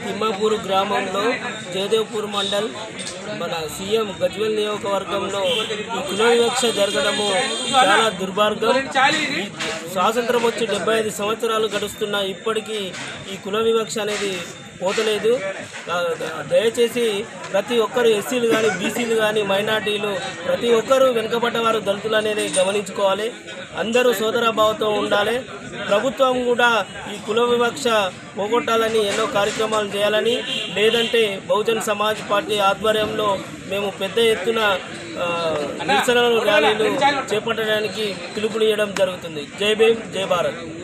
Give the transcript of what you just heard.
తిమ్మాపూర్ గ్రామంలో జయదేవ్పూర్ మండల్ మన సీఎం గజ్వెల్ నియోజకవర్గంలో ఈ కుల వివక్ష జరగడము చాలా దుర్మార్గం ఈ స్వాతంత్రం వచ్చి డెబ్బై ఐదు సంవత్సరాలు గడుస్తున్న ఇప్పటికీ ఈ కుల వివక్ష అనేది పోతలేదు ఆ, దయచేసి ప్రతి ఒక్కరు ఎస్సీలు కానీ బీసీలు కానీ మైనార్టీలు ప్రతి ఒక్కరూ వెనుకబడ్డవారు దళితులు అనేది గమనించుకోవాలి అందరూ సోదరభావంతో ఉండాలి ప్రభుత్వం కూడా ఈ కుల వివక్ష పోగొట్టాలని ఎన్నో కార్యక్రమాలు చేయాలని లేదంటే బహుజన్ సమాజ్ పార్టీ ఆధ్వర్యంలో మేము పెద్ద ఎత్తున ఆ, నిరసనలు ర్యాలీలు చేపట్టడానికి పిలుపునియడం జరుగుతుంది జై భీమ్ జై భారత్